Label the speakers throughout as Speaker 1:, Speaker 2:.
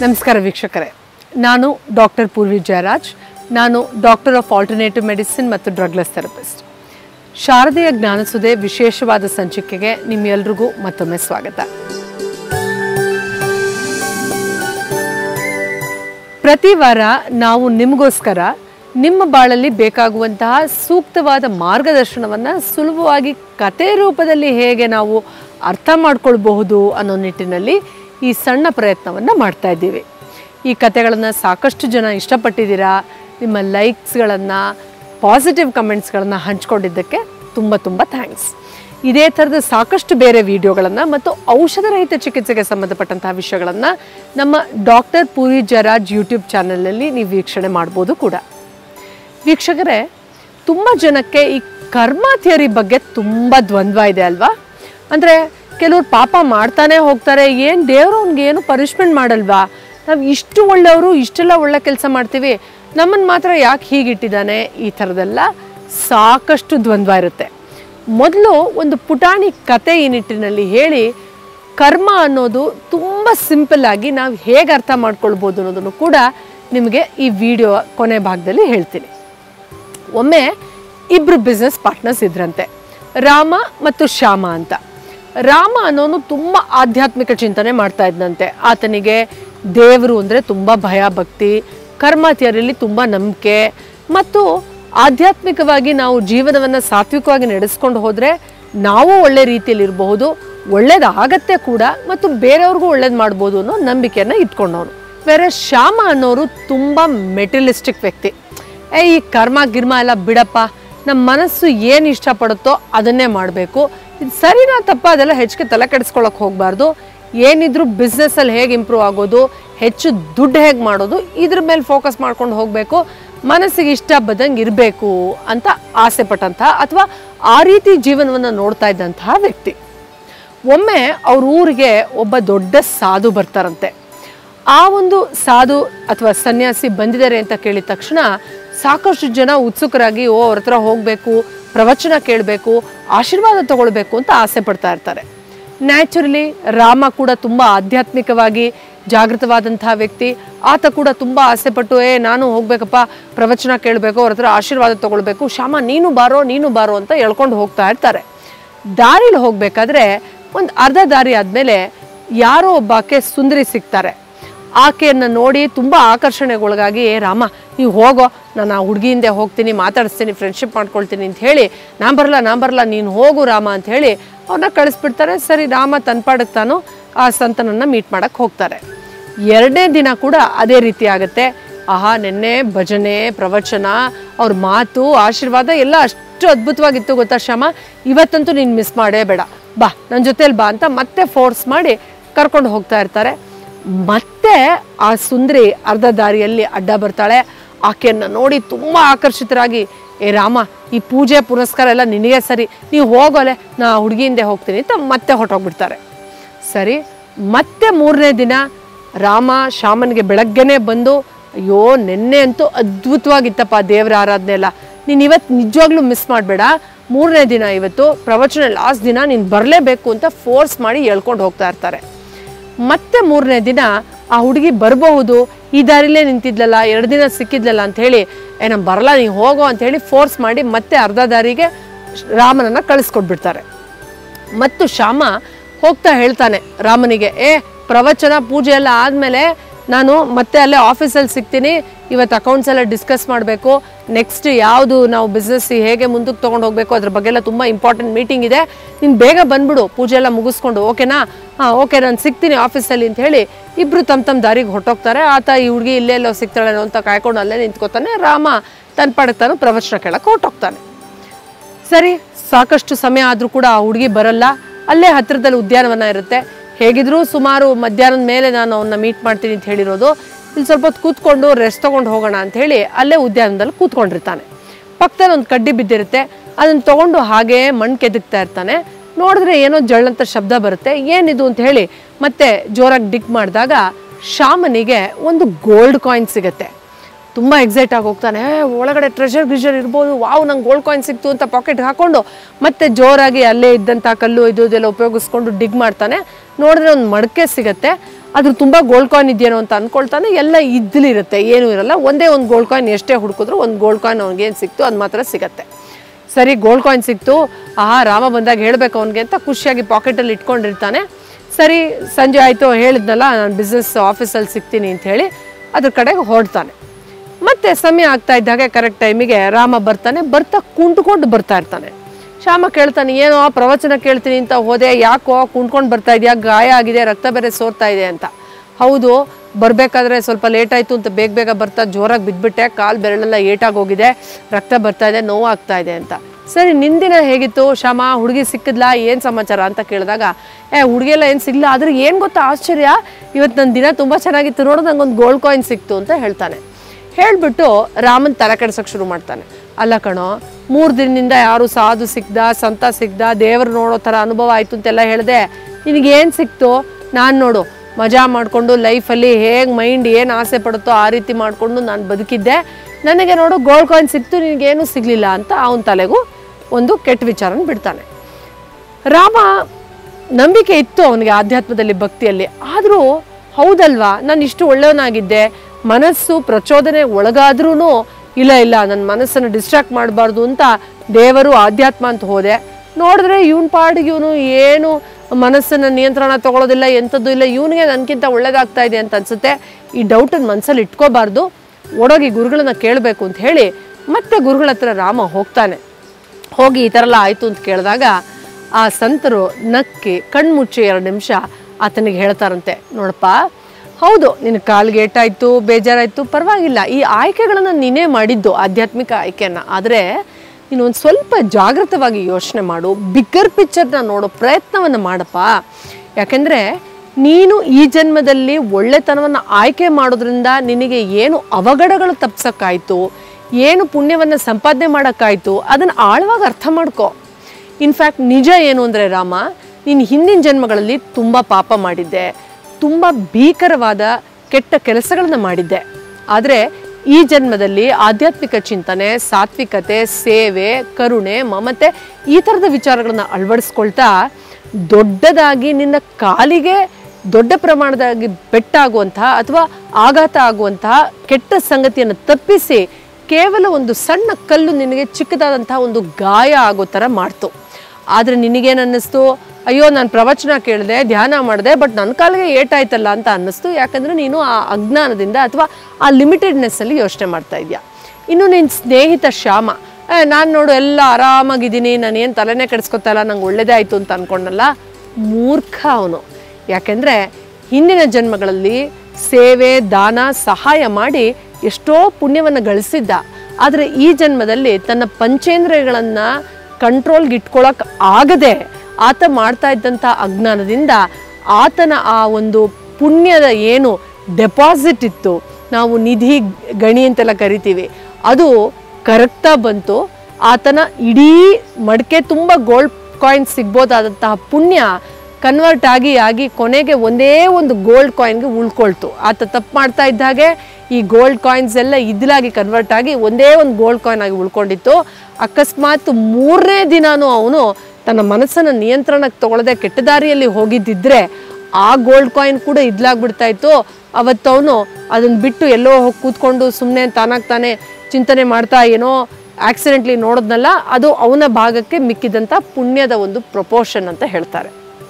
Speaker 1: ನಮಸ್ಕಾರ ವೀಕ್ಷಕರೇ ನಾನು ಡಾಕ್ಟರ್ ಪೂರ್ವಿ ಜಯರಾಜ್ ನಾನು ಡಾಕ್ಟರ್ ಆಫ್ ಆಲ್ಟರ್ನೇಟಿವ್ ಮೆಡಿಸಿನ್ ಮತ್ತು ಡ್ರಗ್ಲೆಸ್ ಥೆರಪಿಸ್ಟ್ ಶಾರದೆಯ ಜ್ಞಾನಸುದೆ ವಿಶೇಷವಾದ ಸಂಚಿಕೆಗೆ ನಿಮ್ಮೆಲ್ರಿಗೂ ಮತ್ತೊಮ್ಮೆ ಸ್ವಾಗತ ಪ್ರತಿ ವಾರ ನಾವು ನಿಮಗೋಸ್ಕರ ನಿಮ್ಮ ಬಾಳಲ್ಲಿ ಬೇಕಾಗುವಂತಹ ಸೂಕ್ತವಾದ ಮಾರ್ಗದರ್ಶನವನ್ನು ಸುಲಭವಾಗಿ ಕತೆ ರೂಪದಲ್ಲಿ ಹೇಗೆ ನಾವು ಅರ್ಥ ಮಾಡ್ಕೊಳ್ಬಹುದು ಅನ್ನೋ ನಿಟ್ಟಿನಲ್ಲಿ ಈ ಸಣ್ಣ ಪ್ರಯತ್ನವನ್ನು ಮಾಡ್ತಾ ಇದ್ದೀವಿ ಈ ಕತೆಗಳನ್ನು ಸಾಕಷ್ಟು ಜನ ಇಷ್ಟಪಟ್ಟಿದ್ದೀರಾ ನಿಮ್ಮ ಲೈಕ್ಸ್ಗಳನ್ನು ಪಾಸಿಟಿವ್ ಕಮೆಂಟ್ಸ್ಗಳನ್ನು ಹಂಚ್ಕೊಂಡಿದ್ದಕ್ಕೆ ತುಂಬ ತುಂಬ ಥ್ಯಾಂಕ್ಸ್ ಇದೇ ಥರದ ಸಾಕಷ್ಟು ಬೇರೆ ವಿಡಿಯೋಗಳನ್ನು ಮತ್ತು ಔಷಧರಹಿತ ಚಿಕಿತ್ಸೆಗೆ ಸಂಬಂಧಪಟ್ಟಂತಹ ವಿಷಯಗಳನ್ನು ನಮ್ಮ ಡಾಕ್ಟರ್ ಪೂರಿ ಜರಾಜ್ ಯೂಟ್ಯೂಬ್ ಚಾನಲಲ್ಲಿ ನೀವು ವೀಕ್ಷಣೆ ಮಾಡ್ಬೋದು ಕೂಡ ವೀಕ್ಷಕರೇ ತುಂಬ ಜನಕ್ಕೆ ಈ ಕರ್ಮ ಥಿಯರಿ ಬಗ್ಗೆ ತುಂಬ ದ್ವಂದ್ವ ಇದೆ ಅಲ್ವಾ ಅಂದರೆ ಕೆಲವ್ರು ಪಾಪ ಮಾಡ್ತಾನೆ ಹೋಗ್ತಾರೆ ಏನು ದೇವರು ಅವ್ನಿಗೆ ಏನು ಪನಿಷ್ಮೆಂಟ್ ಮಾಡಲ್ವಾ ನಾವು ಇಷ್ಟು ಒಳ್ಳೆಯವರು ಇಷ್ಟೆಲ್ಲ ಒಳ್ಳೆ ಕೆಲಸ ಮಾಡ್ತೀವಿ ನಮ್ಮನ್ನು ಮಾತ್ರ ಯಾಕೆ ಹೀಗಿಟ್ಟಿದ್ದಾನೆ ಈ ಥರದೆಲ್ಲ ಸಾಕಷ್ಟು ದ್ವಂದ್ವ ಇರುತ್ತೆ ಮೊದಲು ಒಂದು ಪುಟಾಣಿ ಕತೆ ಈ ನಿಟ್ಟಿನಲ್ಲಿ ಹೇಳಿ ಕರ್ಮ ಅನ್ನೋದು ತುಂಬ ಸಿಂಪಲ್ ಆಗಿ ನಾವು ಹೇಗೆ ಅರ್ಥ ಮಾಡ್ಕೊಳ್ಬೋದು ಅನ್ನೋದನ್ನು ಕೂಡ ನಿಮಗೆ ಈ ವಿಡಿಯೋ ಕೊನೆ ಭಾಗದಲ್ಲಿ ಹೇಳ್ತೀನಿ ಒಮ್ಮೆ ಇಬ್ರು ಬಿಸ್ನೆಸ್ ಪಾರ್ಟ್ನರ್ಸ್ ಇದ್ರಂತೆ ರಾಮ ಮತ್ತು ಶ್ಯಾಮ ಅಂತ ರಾಮ ಅನ್ನೋನು ತುಂಬ ಆಧ್ಯಾತ್ಮಿಕ ಚಿಂತನೆ ಮಾಡ್ತಾ ಇದ್ದಂತೆ ಆತನಿಗೆ ದೇವರು ಅಂದರೆ ತುಂಬ ಭಯ ಭಕ್ತಿ ಕರ್ಮ ಥಿಯರಿಯಲ್ಲಿ ತುಂಬ ನಂಬಿಕೆ ಮತ್ತು ಆಧ್ಯಾತ್ಮಿಕವಾಗಿ ನಾವು ಜೀವನವನ್ನು ಸಾತ್ವಿಕವಾಗಿ ನಡೆಸ್ಕೊಂಡು ಹೋದರೆ ನಾವು ಒಳ್ಳೆ ರೀತಿಯಲ್ಲಿ ಇರಬಹುದು ಒಳ್ಳೇದಾಗತ್ತೆ ಕೂಡ ಮತ್ತು ಬೇರೆಯವ್ರಿಗೂ ಒಳ್ಳೇದು ಮಾಡ್ಬೋದು ಅನ್ನೋ ನಂಬಿಕೆಯನ್ನು ಇಟ್ಕೊಂಡವನು ಬೇರೆ ಶ್ಯಾಮ ಅನ್ನೋರು ತುಂಬ ಮೆಟಲಿಸ್ಟಿಕ್ ವ್ಯಕ್ತಿ ಏ ಈ ಕರ್ಮ ಗಿರ್ಮ ಎಲ್ಲ ಬಿಡಪ್ಪ ನಮ್ಮ ಮನಸ್ಸು ಏನು ಇಷ್ಟಪಡುತ್ತೋ ಅದನ್ನೇ ಮಾಡಬೇಕು ಇದು ಸರಿನಾ ತಪ್ಪ ಅದೆಲ್ಲ ಹೆಚ್ಚಿಗೆ ತಲೆ ಕೆಡಿಸ್ಕೊಳಕ್ಕೆ ಹೋಗಬಾರ್ದು ಏನಿದ್ರು ಬಿಸ್ನೆಸ್ಸಲ್ಲಿ ಹೇಗೆ ಇಂಪ್ರೂವ್ ಆಗೋದು ಹೆಚ್ಚು ದುಡ್ಡು ಹೇಗೆ ಮಾಡೋದು ಇದ್ರ ಮೇಲೆ ಫೋಕಸ್ ಮಾಡ್ಕೊಂಡು ಹೋಗಬೇಕು ಮನಸ್ಸಿಗೆ ಇಷ್ಟ ಬಂದಂಗೆ ಇರಬೇಕು ಅಂತ ಆಸೆ ಪಟ್ಟಂತಹ ಅಥವಾ ಆ ರೀತಿ ಜೀವನವನ್ನು ನೋಡ್ತಾ ಇದ್ದಂತಹ ವ್ಯಕ್ತಿ ಒಮ್ಮೆ ಅವ್ರ ಊರಿಗೆ ಒಬ್ಬ ದೊಡ್ಡ ಸಾಧು ಬರ್ತಾರಂತೆ ಆ ಒಂದು ಸಾಧು ಅಥವಾ ಸನ್ಯಾಸಿ ಬಂದಿದ್ದಾರೆ ಅಂತ ಕೇಳಿದ ತಕ್ಷಣ ಸಾಕಷ್ಟು ಜನ ಉತ್ಸುಕರಾಗಿ ಓ ಅವ್ರ ಹತ್ರ ಹೋಗಬೇಕು ಪ್ರವಚನ ಕೇಳಬೇಕು ಆಶೀರ್ವಾದ ತಗೊಳ್ಬೇಕು ಅಂತ ಆಸೆ ಪಡ್ತಾ ಇರ್ತಾರೆ ನ್ಯಾಚುರಲಿ ರಾಮ ಕೂಡ ತುಂಬ ಆಧ್ಯಾತ್ಮಿಕವಾಗಿ ಜಾಗೃತವಾದಂತಹ ವ್ಯಕ್ತಿ ಆತ ಕೂಡ ತುಂಬ ಆಸೆಪಟ್ಟು ಏ ನಾನು ಹೋಗ್ಬೇಕಪ್ಪ ಪ್ರವಚನ ಕೇಳಬೇಕು ಅವ್ರ ಹತ್ರ ಆಶೀರ್ವಾದ ತಗೊಳ್ಬೇಕು ಶ್ಯಾಮ ನೀನು ಬಾರೋ ನೀನು ಬಾರೋ ಅಂತ ಹೇಳ್ಕೊಂಡು ಹೋಗ್ತಾ ಇರ್ತಾರೆ ದಾರಿಲಿ ಹೋಗ್ಬೇಕಾದ್ರೆ ಒಂದು ಅರ್ಧ ದಾರಿ ಆದಮೇಲೆ ಯಾರೋ ಒಬ್ಬಾಕೆ ಸುಂದರಿ ಸಿಗ್ತಾರೆ ಆಕೆಯನ್ನು ನೋಡಿ ತುಂಬ ಆಕರ್ಷಣೆಗೊಳಗಾಗಿ ಏ ರಾಮ ನೀವು ಹೋಗೋ ನಾನು ಆ ಹುಡುಗಿ ಹಿಂದೆ ಹೋಗ್ತೀನಿ ಮಾತಾಡಿಸ್ತೀನಿ ಫ್ರೆಂಡ್ಶಿಪ್ ಮಾಡ್ಕೊಳ್ತೀನಿ ಅಂತ ಹೇಳಿ ನಾ ಬರಲ್ಲ ನಾ ಬರಲ್ಲ ನೀನು ಹೋಗು ರಾಮ ಅಂತ ಹೇಳಿ ಅವ್ರನ್ನ ಕಳಿಸ್ಬಿಡ್ತಾರೆ ಸರಿ ರಾಮ ತನ್ಪಾಡಕ್ಕೆ ತಾನು ಆ ಸಂತನನ್ನು ಮೀಟ್ ಮಾಡಕ್ಕೆ ಹೋಗ್ತಾರೆ ಎರಡನೇ ದಿನ ಕೂಡ ಅದೇ ರೀತಿ ಆಗುತ್ತೆ ಆಹಾ ನೆನ್ನೆ ಭಜನೆ ಪ್ರವಚನ ಅವ್ರ ಮಾತು ಆಶೀರ್ವಾದ ಎಲ್ಲ ಅಷ್ಟು ಅದ್ಭುತವಾಗಿತ್ತು ಗೊತ್ತಾ ಶ್ಯಾಮ ಇವತ್ತಂತೂ ನೀನು ಮಿಸ್ ಮಾಡೇ ಬೇಡ ಬಾ ನನ್ನ ಜೊತೇಲಿ ಬಾ ಅಂತ ಮತ್ತೆ ಫೋರ್ಸ್ ಮಾಡಿ ಕರ್ಕೊಂಡು ಹೋಗ್ತಾ ಇರ್ತಾರೆ ಮತ್ತೆ ಆ ಸುಂದರಿ ಅರ್ಧ ದಾರಿಯಲ್ಲಿ ಅಡ್ಡ ಬರ್ತಾಳೆ ಆಕೆಯನ್ನು ನೋಡಿ ತುಂಬ ಆಕರ್ಷಿತರಾಗಿ ಏ ರಾಮ ಈ ಪೂಜೆ ಪುರಸ್ಕಾರ ಎಲ್ಲ ನಿನಗೆ ಸರಿ ನೀವು ಹೋಗೋಲೆ ನಾ ಹುಡುಗಿ ಹಿಂದೆ ಹೋಗ್ತೀನಿ ಅಂತ ಮತ್ತೆ ಹೊರಟೋಗ್ಬಿಡ್ತಾರೆ ಸರಿ ಮತ್ತೆ ಮೂರನೇ ದಿನ ರಾಮ ಶ್ಯಾಮನಿಗೆ ಬೆಳಗ್ಗೆನೇ ಬಂದು ಅಯ್ಯೋ ನಿನ್ನೆ ಅಂತೂ ಅದ್ಭುತವಾಗಿತ್ತಪ್ಪ ದೇವರ ಆರಾಧನೆ ಎಲ್ಲ ನೀನು ಇವತ್ತು ನಿಜವಾಗ್ಲೂ ಮಿಸ್ ಮಾಡಬೇಡ ಮೂರನೇ ದಿನ ಇವತ್ತು ಪ್ರವಚನ ಲಾಸ್ಟ್ ದಿನ ನೀನು ಬರಲೇಬೇಕು ಅಂತ ಫೋರ್ಸ್ ಮಾಡಿ ಹೇಳ್ಕೊಂಡು ಹೋಗ್ತಾ ಇರ್ತಾರೆ ಮತ್ತೆ ಮೂರನೇ ದಿನ ಆ ಹುಡುಗಿ ಬರಬಹುದು ಈ ದಾರಿಲೇ ನಿಂತಿದ್ಲಲ್ಲ ಎರಡು ದಿನ ಸಿಕ್ಕಿದ್ಲಲ್ಲ ಅಂತ ಹೇಳಿ ಏ ನಾನು ಬರಲ್ಲ ನೀವು ಹೋಗೋ ಅಂತ ಹೇಳಿ ಫೋರ್ಸ್ ಮಾಡಿ ಮತ್ತೆ ಅರ್ಧ ದಾರಿಗೆ ರಾಮನನ್ನ ಕಳಿಸ್ಕೊಟ್ಬಿಡ್ತಾರೆ ಮತ್ತು ಶ್ಯಾಮ ಹೋಗ್ತಾ ಹೇಳ್ತಾನೆ ರಾಮನಿಗೆ ಏ ಪ್ರವಚನ ಪೂಜೆ ಎಲ್ಲ ಆದಮೇಲೆ ನಾನು ಮತ್ತೆ ಅಲ್ಲೇ ಆಫೀಸಲ್ಲಿ ಸಿಗ್ತೀನಿ ಇವತ್ತು ಅಕೌಂಟ್ಸ್ ಎಲ್ಲ ಡಿಸ್ಕಸ್ ಮಾಡಬೇಕು ನೆಕ್ಸ್ಟ್ ಯಾವುದು ನಾವು ಬಿಸ್ನೆಸ್ ಹೇಗೆ ಮುಂದಕ್ಕೆ ತೊಗೊಂಡು ಹೋಗಬೇಕು ಅದ್ರ ಬಗ್ಗೆ ಎಲ್ಲ ತುಂಬ ಇಂಪಾರ್ಟೆಂಟ್ ಮೀಟಿಂಗ್ ಇದೆ ನೀನು ಬೇಗ ಬಂದ್ಬಿಡು ಪೂಜೆ ಎಲ್ಲ ಮುಗಿಸ್ಕೊಂಡು ಓಕೆನಾ ಹಾಂ ಓಕೆ ನಾನು ಸಿಗ್ತೀನಿ ಆಫೀಸಲ್ಲಿ ಅಂತ ಹೇಳಿ ಇಬ್ಬರು ತಮ್ಮ ತಮ್ಮ ದಾರಿಗೆ ಹೊಟ್ಟೋಗ್ತಾರೆ ಆತ ಈ ಹುಡುಗಿ ಇಲ್ಲೇ ಎಲ್ಲೋ ಸಿಗ್ತಾಳೇನೋ ಅಂತ ಕಾಯ್ಕೊಂಡು ಅಲ್ಲೇ ನಿಂತ್ಕೋತಾನೆ ರಾಮ ತನ್ನ ಪಾಡಕ್ಕೆ ತಾನು ಪ್ರವಚನ ಕೇಳಕ್ಕೆ ಹೊಟ್ಟೋಗ್ತಾನೆ ಸರಿ ಸಾಕಷ್ಟು ಸಮಯ ಆದರೂ ಕೂಡ ಆ ಹುಡುಗಿ ಬರಲ್ಲ ಅಲ್ಲೇ ಹತ್ತಿರದಲ್ಲಿ ಉದ್ಯಾನವನ ಇರುತ್ತೆ ಹೇಗಿದ್ರೂ ಸುಮಾರು ಮಧ್ಯಾಹ್ನದ ಮೇಲೆ ನಾನು ಅವನ್ನ ಮೀಟ್ ಮಾಡ್ತೀನಿ ಅಂತ ಹೇಳಿರೋದು ಇಲ್ಲಿ ಸ್ವಲ್ಪ ಹೊತ್ತು ಕೂತ್ಕೊಂಡು ರೆಸ್ಟ್ ತೊಗೊಂಡು ಹೋಗೋಣ ಅಂತ ಹೇಳಿ ಅಲ್ಲೇ ಉದ್ಯಾನದಲ್ಲಿ ಕೂತ್ಕೊಂಡಿರ್ತಾನೆ ಪಕ್ಕದಲ್ಲಿ ಒಂದು ಕಡ್ಡಿ ಬಿದ್ದಿರುತ್ತೆ ಅದನ್ನು ತೊಗೊಂಡು ಹಾಗೇ ಮಣ್ಣು ಕೆದಕ್ತಾ ಇರ್ತಾನೆ ನೋಡಿದ್ರೆ ಏನೋ ಜಳ್ಳಂತ ಶಬ್ದ ಬರುತ್ತೆ ಏನಿದು ಅಂತ ಹೇಳಿ ಮತ್ತೆ ಜೋರಾಗಿ ಡಿಗ್ ಮಾಡಿದಾಗ ಶಾಮನಿಗೆ ಒಂದು ಗೋಲ್ಡ್ ಕಾಯಿನ್ ಸಿಗುತ್ತೆ ತುಂಬ ಎಕ್ಸೈಟ್ ಆಗಿ ಹೋಗ್ತಾನೆ "ಏ, ಒಳಗಡೆ ಟ್ರೆಷರ್ ಗ್ರಿಷರ್ ಇರ್ಬೋದು ವಾವ್ ನಂಗೆ ಗೋಲ್ಡ್ ಕಾಯಿನ್ ಸಿಕ್ತು ಅಂತ ಪಾಕೆಟ್ಗೆ ಹಾಕೊಂಡು ಮತ್ತೆ ಜೋರಾಗಿ ಅಲ್ಲೇ ಇದ್ದಂಥ ಕಲ್ಲು ಇದು ಇದೆಲ್ಲ ಉಪಯೋಗಿಸ್ಕೊಂಡು ಡಿಗ್ ಮಾಡ್ತಾನೆ ನೋಡಿದ್ರೆ ಒಂದು ಮಡಕೆ ಸಿಗತ್ತೆ ಅದ್ರ ತುಂಬ ಗೋಲ್ಡ್ ಕಾಯಿನ್ ಇದೆಯೇನೋ ಅಂತ ಅನ್ಕೊಳ್ತಾನೆ ಎಲ್ಲ ಇದ್ಲಿರುತ್ತೆ ಏನೂ ಇರಲ್ಲ ಒಂದೇ ಒಂದು ಗೋಲ್ಡ್ ಕಾಯಿನ್ ಎಷ್ಟೇ ಹುಡುಕಿದ್ರು ಒಂದು ಗೋಲ್ಡ್ ಕಾಯಿನ್ ಅವ್ನಿಗೇನು ಸಿಕ್ತು ಅದು ಮಾತ್ರ ಸಿಗತ್ತೆ ಸರಿ ಗೋಲ್ಡ್ ಕಾಯಿನ್ ಸಿಕ್ತು ಆಹಾ ರಾಮ ಬಂದಾಗ ಹೇಳಬೇಕು ಅವನಿಗೆ ಅಂತ ಖುಷಿಯಾಗಿ ಪಾಕೆಟಲ್ಲಿ ಇಟ್ಕೊಂಡಿರ್ತಾನೆ ಸರಿ ಸಂಜೆ ಆಯಿತು ಹೇಳಿದ್ನಲ್ಲ ನಾನು ಬಿಸ್ನೆಸ್ ಆಫೀಸಲ್ಲಿ ಸಿಗ್ತೀನಿ ಅಂತ ಹೇಳಿ ಅದ್ರ ಕಡೆಗೆ ಹೊರಡ್ತಾನೆ ಮತ್ತೆ ಸಮಯ ಆಗ್ತಾ ಇದ್ದಾಗ ಕರೆಕ್ಟ್ ಟೈಮಿಗೆ ರಾಮ ಬರ್ತಾನೆ ಬರ್ತಾ ಕುಂಟ್ಕೊಂಡು ಬರ್ತಾ ಇರ್ತಾನೆ ಶ್ಯಾಮ ಕೇಳ್ತಾನೆ ಏನೋ ಪ್ರವಚನ ಕೇಳ್ತೀನಿ ಅಂತ ಹೋದೆ ಯಾಕೋ ಕುಂಟ್ಕೊಂಡು ಬರ್ತಾ ಇದೆಯಾ ಗಾಯ ಆಗಿದೆ ರಕ್ತ ಬೇರೆ ಸೋರ್ತಾ ಇದೆ ಅಂತ ಹೌದು ಬರಬೇಕಾದ್ರೆ ಸ್ವಲ್ಪ ಲೇಟ್ ಆಯಿತು ಅಂತ ಬೇಗ ಬೇಗ ಬರ್ತಾ ಜೋರಾಗಿ ಬಿದ್ದುಬಿಟ್ಟೆ ಕಾಲು ಬೆರಳೆಲ್ಲ ಏಟಾಗಿ ಹೋಗಿದೆ ರಕ್ತ ಬರ್ತಾ ಇದೆ ನೋವು ಆಗ್ತಾ ಇದೆ ಅಂತ ಸರಿ ನಿಂದಿನ ಹೇಗಿತ್ತು ಶ್ಯಾಮ ಹುಡುಗಿ ಸಿಕ್ಕಿದ್ಲಾ ಏನು ಸಮಾಚಾರ ಅಂತ ಕೇಳಿದಾಗ ಏ ಹುಡುಗಿ ಎಲ್ಲ ಏನು ಸಿಗ್ಲಿಲ್ಲ ಆದ್ರೆ ಏನು ಗೊತ್ತಾ ಆಶ್ಚರ್ಯ ಇವತ್ತು ನನ್ನ ದಿನ ತುಂಬ ಚೆನ್ನಾಗಿತ್ತು ನೋಡು ನಂಗೊಂದು ಗೋಲ್ಡ್ ಕಾಯಿನ್ ಸಿಕ್ತು ಅಂತ ಹೇಳ್ತಾನೆ ಹೇಳ್ಬಿಟ್ಟು ರಾಮನ್ ತಲೆ ಕೆಡ್ಸೋಕೆ ಶುರು ಮಾಡ್ತಾನೆ ಅಲ್ಲ ಕಣೋ ಮೂರು ದಿನದಿಂದ ಯಾರು ಸಾಧು ಸಿಕ್ದ ಸಂತ ಸಿಕ್ದ ದೇವ್ರು ನೋಡೋ ಥರ ಅನುಭವ ಆಯಿತು ಅಂತೆಲ್ಲ ಹೇಳಿದೆ ನಿನಗೇನು ಸಿಕ್ತು ನಾನು ನೋಡು ಮಜಾ ಮಾಡಿಕೊಂಡು ಲೈಫಲ್ಲಿ ಹೇಗೆ ಮೈಂಡ್ ಏನು ಆಸೆ ಪಡುತ್ತೋ ಆ ರೀತಿ ಮಾಡಿಕೊಂಡು ನಾನು ಬದುಕಿದ್ದೆ ನನಗೆ ನೋಡು ಗೋಲ್ಡ್ ಕಾಯಿನ್ ಸಿಕ್ತು ನಿನಗೇನು ಸಿಗಲಿಲ್ಲ ಅಂತ ಅವನ ತಲೆಗೂ ಒಂದು ಕೆಟ್ಟ ವಿಚಾರನ ಬಿಡ್ತಾನೆ ರಾಮ ನಂಬಿಕೆ ಇತ್ತು ಅವನಿಗೆ ಆಧ್ಯಾತ್ಮದಲ್ಲಿ ಭಕ್ತಿಯಲ್ಲಿ ಆದರೂ ಹೌದಲ್ವಾ ನಾನು ಇಷ್ಟು ಒಳ್ಳೆಯವನಾಗಿದ್ದೆ ಮನಸ್ಸು ಪ್ರಚೋದನೆ ಒಳಗಾದ್ರೂ ಇಲ್ಲ ಇಲ್ಲ ನನ್ನ ಮನಸ್ಸನ್ನು ಡಿಸ್ಟ್ರಾಕ್ಟ್ ಮಾಡಬಾರ್ದು ಅಂತ ದೇವರು ಆಧ್ಯಾತ್ಮ ಅಂತ ಹೋದೆ ನೋಡಿದ್ರೆ ಇವನ್ ಪಾಡಿಗೆ ಇವನು ಏನು ಮನಸ್ಸನ್ನ ನಿಯಂತ್ರಣ ತಗೊಳ್ಳೋದಿಲ್ಲ ಎಂಥದ್ದು ಇಲ್ಲ ಇವನಿಗೆ ನನಗಿಂತ ಒಳ್ಳೇದಾಗ್ತಾ ಇದೆ ಅಂತ ಅನ್ಸುತ್ತೆ ಈ ಡೌಟನ್ನು ಮನಸ್ಸಲ್ಲಿ ಇಟ್ಕೋಬಾರ್ದು ಓಡೋಗಿ ಗುರುಗಳನ್ನ ಕೇಳಬೇಕು ಅಂತ ಹೇಳಿ ಮತ್ತೆ ಗುರುಗಳ ಹತ್ರ ರಾಮ ಹೋಗ್ತಾನೆ ಹೋಗಿ ಈ ಥರ ಎಲ್ಲ ಆಯಿತು ಅಂತ ಕೇಳಿದಾಗ ಆ ಸಂತರು ನಕ್ಕಿ ಕಣ್ಮುಚ್ಚಿ ಎರಡು ನಿಮಿಷ ಆತನಿಗೆ ಹೇಳ್ತಾರಂತೆ ನೋಡಪ್ಪ ಹೌದು ನಿನ್ನ ಕಾಲ್ಗೆ ಏಟಾಯ್ತು ಬೇಜಾರಾಯ್ತು ಪರವಾಗಿಲ್ಲ ಈ ಆಯ್ಕೆಗಳನ್ನು ನೀನೇ ಮಾಡಿದ್ದು ಆಧ್ಯಾತ್ಮಿಕ ಆಯ್ಕೆನ ಆದರೆ ನೀನು ಒಂದು ಸ್ವಲ್ಪ ಜಾಗೃತವಾಗಿ ಯೋಚನೆ ಮಾಡು ಬಿಗ್ಗರ್ ಪಿಕ್ಚರ್ನ ನೋಡೋ ಪ್ರಯತ್ನವನ್ನು ಮಾಡಪ್ಪ ಯಾಕೆಂದರೆ ನೀನು ಈ ಜನ್ಮದಲ್ಲಿ ಒಳ್ಳೆತನವನ್ನು ಆಯ್ಕೆ ಮಾಡೋದ್ರಿಂದ ನಿನಗೆ ಏನು ಅವಘಡಗಳು ತಪ್ಸಕ್ಕಾಯ್ತು ಏನು ಪುಣ್ಯವನ್ನು ಸಂಪಾದನೆ ಮಾಡೋಕ್ಕಾಯ್ತು ಅದನ್ನು ಆಳವಾಗಿ ಅರ್ಥ ಮಾಡ್ಕೋ ಇನ್ಫ್ಯಾಕ್ಟ್ ನಿಜ ಏನು ಅಂದರೆ ರಾಮ ನೀನು ಹಿಂದಿನ ಜನ್ಮಗಳಲ್ಲಿ ತುಂಬ ಪಾಪ ಮಾಡಿದ್ದೆ ತುಂಬ ಭೀಕರವಾದ ಕೆಟ್ಟ ಕೆಲಸಗಳನ್ನ ಮಾಡಿದ್ದೆ ಆದರೆ ಈ ಜನ್ಮದಲ್ಲಿ ಆಧ್ಯಾತ್ಮಿಕ ಚಿಂತನೆ ಸಾತ್ವಿಕತೆ ಸೇವೆ ಕರುಣೆ ಮಮತೆ ಈ ಥರದ ವಿಚಾರಗಳನ್ನ ಅಳವಡಿಸ್ಕೊಳ್ತಾ ದೊಡ್ಡದಾಗಿ ನಿನ್ನ ಕಾಲಿಗೆ ದೊಡ್ಡ ಪ್ರಮಾಣದಾಗಿ ಪೆಟ್ಟಾಗುವಂತಹ ಅಥವಾ ಆಘಾತ ಆಗುವಂತಹ ಕೆಟ್ಟ ಸಂಗತಿಯನ್ನು ತಪ್ಪಿಸಿ ಕೇವಲ ಒಂದು ಸಣ್ಣ ಕಲ್ಲು ನಿನಗೆ ಚಿಕ್ಕದಾದಂತಹ ಒಂದು ಗಾಯ ಆಗೋ ಥರ ಮಾಡ್ತು ಆದರೆ ನಿನಗೇನು ಅನ್ನಿಸ್ತು ಅಯ್ಯೋ ನಾನು ಪ್ರವಚನ ಕೇಳಿದೆ ಧ್ಯಾನ ಮಾಡಿದೆ ಬಟ್ ನನ್ನ ಕಾಲಿಗೆ ಏಟಾಯ್ತಲ್ಲ ಅಂತ ಅನ್ನಿಸ್ತು ಯಾಕಂದರೆ ನೀನು ಆ ಅಜ್ಞಾನದಿಂದ ಅಥವಾ ಆ ಲಿಮಿಟೆಡ್ನೆಸ್ಸಲ್ಲಿ ಯೋಚನೆ ಮಾಡ್ತಾ ಇದೆಯಾ ಇನ್ನು ನಿನ್ನ ಸ್ನೇಹಿತ ಶ್ಯಾಮ ನಾನು ನೋಡು ಎಲ್ಲ ಆರಾಮಾಗಿದ್ದೀನಿ ನಾನು ಏನು ತಲೆನೇ ಕೆಡಿಸ್ಕೊತಾ ಇಲ್ಲ ನಂಗೆ ಒಳ್ಳೇದೇ ಆಯಿತು ಅಂತ ಅನ್ಕೊಂಡಲ್ಲ ಮೂರ್ಖ ಅವನು ಯಾಕೆಂದರೆ ಹಿಂದಿನ ಜನ್ಮಗಳಲ್ಲಿ ಸೇವೆ ದಾನ ಸಹಾಯ ಮಾಡಿ ಎಷ್ಟೋ ಪುಣ್ಯವನ್ನು ಗಳಿಸಿದ್ದ ಆದರೆ ಈ ಜನ್ಮದಲ್ಲಿ ತನ್ನ ಪಂಚೇಂದ್ರಿಯಗಳನ್ನು ಕಂಟ್ರೋಲ್ಗೆ ಇಟ್ಕೊಳಕ್ ಆಗದೆ ಆತ ಮಾಡ್ತಾ ಇದ್ದಂಥ ಅಜ್ಞಾನದಿಂದ ಆತನ ಆ ಒಂದು ಪುಣ್ಯದ ಏನು ಡೆಪಾಸಿಟ್ ಇತ್ತು ನಾವು ನಿಧಿ ಗಣಿ ಅಂತೆಲ್ಲ ಕರಿತೀವಿ ಅದು ಕರೆಕ್ಟಾಗಿ ಬಂತು ಆತನ ಇಡೀ ಮಡಕೆ ತುಂಬ ಗೋಲ್ಡ್ ಕಾಯಿನ್ ಸಿಗ್ಬೋದಾದಂತಹ ಪುಣ್ಯ ಕನ್ವರ್ಟ್ ಆಗಿ ಆಗಿ ಕೊನೆಗೆ ಒಂದೇ ಒಂದು ಗೋಲ್ಡ್ ಕಾಯಿನ್ಗೆ ಉಳ್ಕೊಳ್ತು ಆತ ತಪ್ಪು ಮಾಡ್ತಾ ಇದ್ದ ಹಾಗೆ ಈ ಗೋಲ್ಡ್ ಕಾಯಿನ್ಸ್ ಎಲ್ಲ ಇದ್ಲಾಗಿ ಕನ್ವರ್ಟ್ ಆಗಿ ಒಂದೇ ಒಂದು ಗೋಲ್ಡ್ ಕಾಯಿನ್ ಆಗಿ ಉಳ್ಕೊಂಡಿತ್ತು ಅಕಸ್ಮಾತ್ ಮೂರನೇ ದಿನಾನು ಅವನು ತನ್ನ ಮನಸ್ಸನ್ನು ನಿಯಂತ್ರಣಕ್ಕೆ ತಗೊಳ್ಳದೆ ಕೆಟ್ಟ ದಾರಿಯಲ್ಲಿ ಹೋಗಿದ್ದಿದ್ರೆ ಆ ಗೋಲ್ಡ್ ಕಾಯಿನ್ ಕೂಡ ಇದ್ಲಾಗ್ಬಿಡ್ತಾ ಇತ್ತು ಅವತ್ತು ಅವನು ಅದನ್ನ ಬಿಟ್ಟು ಎಲ್ಲೋ ಹೋಗಿ ಕೂತ್ಕೊಂಡು ಸುಮ್ಮನೆ ತಾನಾಗ್ ತಾನೇ ಚಿಂತನೆ ಮಾಡ್ತಾ ಏನೋ ಆಕ್ಸಿಡೆಂಟ್ಲಿ ನೋಡೋದ್ನಲ್ಲ ಅದು ಅವನ ಭಾಗಕ್ಕೆ ಮಿಕ್ಕಿದಂಥ ಪುಣ್ಯದ ಒಂದು ಪ್ರಪೋರ್ಷನ್ ಅಂತ ಹೇಳ್ತಾರೆ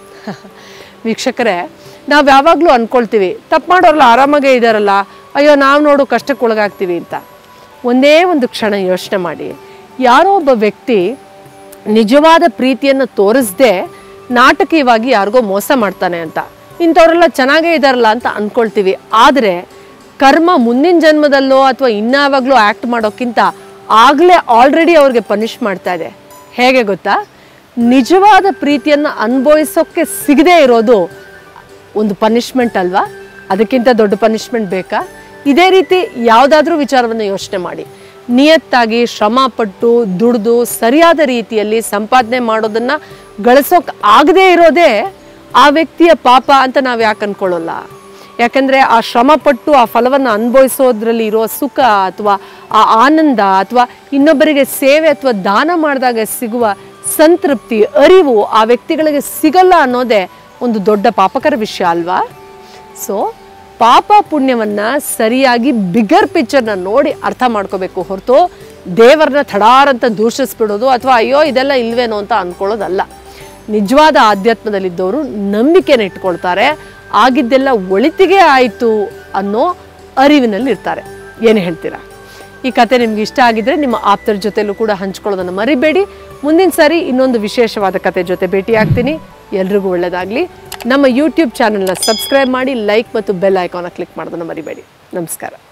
Speaker 1: ವೀಕ್ಷಕರೇ ನಾವು ಯಾವಾಗಲೂ ಅನ್ಕೊಳ್ತೀವಿ ತಪ್ಪು ಮಾಡೋರೆಲ್ಲ ಆರಾಮಾಗೇ ಇದ್ದಾರಲ್ಲ ಅಯ್ಯೋ ನಾವು ನೋಡು ಕಷ್ಟಕ್ಕೆ ಒಳಗಾಗ್ತೀವಿ ಅಂತ ಒಂದೇ ಒಂದು ಕ್ಷಣ ಯೋಚನೆ ಮಾಡಿ ಯಾರೋ ಒಬ್ಬ ವ್ಯಕ್ತಿ ನಿಜವಾದ ಪ್ರೀತಿಯನ್ನು ತೋರಿಸದೆ ನಾಟಕೀಯವಾಗಿ ಯಾರಿಗೋ ಮೋಸ ಮಾಡ್ತಾನೆ ಅಂತ ಇಂಥವರೆಲ್ಲ ಚೆನ್ನಾಗೇ ಇದ್ದಾರಲ್ಲ ಅಂತ ಅನ್ಕೊಳ್ತೀವಿ ಆದರೆ ಕರ್ಮ ಮುಂದಿನ ಜನ್ಮದಲ್ಲೋ ಅಥವಾ ಇನ್ನಾವಾಗಲೂ ಆ್ಯಕ್ಟ್ ಮಾಡೋಕ್ಕಿಂತ ಆಗಲೇ ಆಲ್ರೆಡಿ ಅವ್ರಿಗೆ ಪನಿಷ್ ಮಾಡ್ತಾ ಇದೆ ಹೇಗೆ ಗೊತ್ತಾ ನಿಜವಾದ ಪ್ರೀತಿಯನ್ನು ಅನುಭವಿಸೋಕ್ಕೆ ಸಿಗದೇ ಇರೋದು ಒಂದು ಪನಿಷ್ಮೆಂಟ್ ಅಲ್ವಾ ಅದಕ್ಕಿಂತ ದೊಡ್ಡ ಪನಿಷ್ಮೆಂಟ್ ಬೇಕಾ ಇದೇ ರೀತಿ ಯಾವುದಾದ್ರೂ ವಿಚಾರವನ್ನು ಯೋಚನೆ ಮಾಡಿ ನಿಯತ್ತಾಗಿ ಶ್ರಮ ಪಟ್ಟು ದುಡಿದು ಸರಿಯಾದ ರೀತಿಯಲ್ಲಿ ಸಂಪಾದನೆ ಮಾಡೋದನ್ನ ಗಳಿಸೋಕ್ ಆಗದೇ ಇರೋದೇ ಆ ವ್ಯಕ್ತಿಯ ಪಾಪ ಅಂತ ನಾವು ಯಾಕೆ ಅನ್ಕೊಳ್ಳೋಲ್ಲ ಯಾಕಂದ್ರೆ ಆ ಶ್ರಮ ಪಟ್ಟು ಆ ಫಲವನ್ನು ಅನುಭವಿಸೋದ್ರಲ್ಲಿ ಇರೋ ಸುಖ ಅಥವಾ ಆ ಆನಂದ ಅಥವಾ ಇನ್ನೊಬ್ಬರಿಗೆ ಸೇವೆ ಅಥವಾ ದಾನ ಮಾಡಿದಾಗ ಸಿಗುವ ಸಂತೃಪ್ತಿ ಅರಿವು ಆ ವ್ಯಕ್ತಿಗಳಿಗೆ ಸಿಗಲ್ಲ ಅನ್ನೋದೇ ಒಂದು ದೊಡ್ಡ ಪಾಪಕರ ವಿಷಯ ಅಲ್ವಾ ಸೊ ಪಾಪ ಪುಣ್ಯವನ್ನ ಸರಿಯಾಗಿ ಬಿಗರ್ ಪಿಕ್ಚರ್ನ ನೋಡಿ ಅರ್ಥ ಮಾಡ್ಕೋಬೇಕು ಹೊರತು ದೇವರನ್ನ ಥಡಾರಂತ ದೂಷಿಸ್ಬಿಡೋದು ಅಥವಾ ಅಯ್ಯೋ ಇದೆಲ್ಲ ಇಲ್ವೇನೋ ಅಂತ ಅಂದ್ಕೊಳ್ಳೋದಲ್ಲ ನಿಜವಾದ ಆಧ್ಯಾತ್ಮದಲ್ಲಿದ್ದವರು ನಂಬಿಕೆನ ಇಟ್ಕೊಳ್ತಾರೆ ಆಗಿದ್ದೆಲ್ಲ ಒಳಿತಿಗೆ ಆಯಿತು ಅನ್ನೋ ಅರಿವಿನಲ್ಲಿ ಇರ್ತಾರೆ ಏನು ಹೇಳ್ತೀರಾ ಈ ಕತೆ ನಿಮ್ಗೆ ಇಷ್ಟ ಆಗಿದ್ರೆ ನಿಮ್ಮ ಆಪ್ತರ ಜೊತೆಲೂ ಕೂಡ ಹಂಚ್ಕೊಳ್ಳೋದನ್ನು ಮರಿಬೇಡಿ ಮುಂದಿನ ಸಾರಿ ಇನ್ನೊಂದು ವಿಶೇಷವಾದ ಕತೆ ಜೊತೆ ಭೇಟಿ ಆಗ್ತೀನಿ ಎಲ್ರಿಗೂ ಒಳ್ಳೆಯದಾಗಲಿ ನಮ್ಮ ಯೂಟ್ಯೂಬ್ ಚಾನಲ್ನ ಸಬ್ಸ್ಕ್ರೈಬ್ ಮಾಡಿ ಲೈಕ್ ಮತ್ತು ಬೆಲ್ ಐಕಾನ ಕ್ಲಿಕ್ ಮಾಡೋದನ್ನು ಮರಿಬೇಡಿ ನಮಸ್ಕಾರ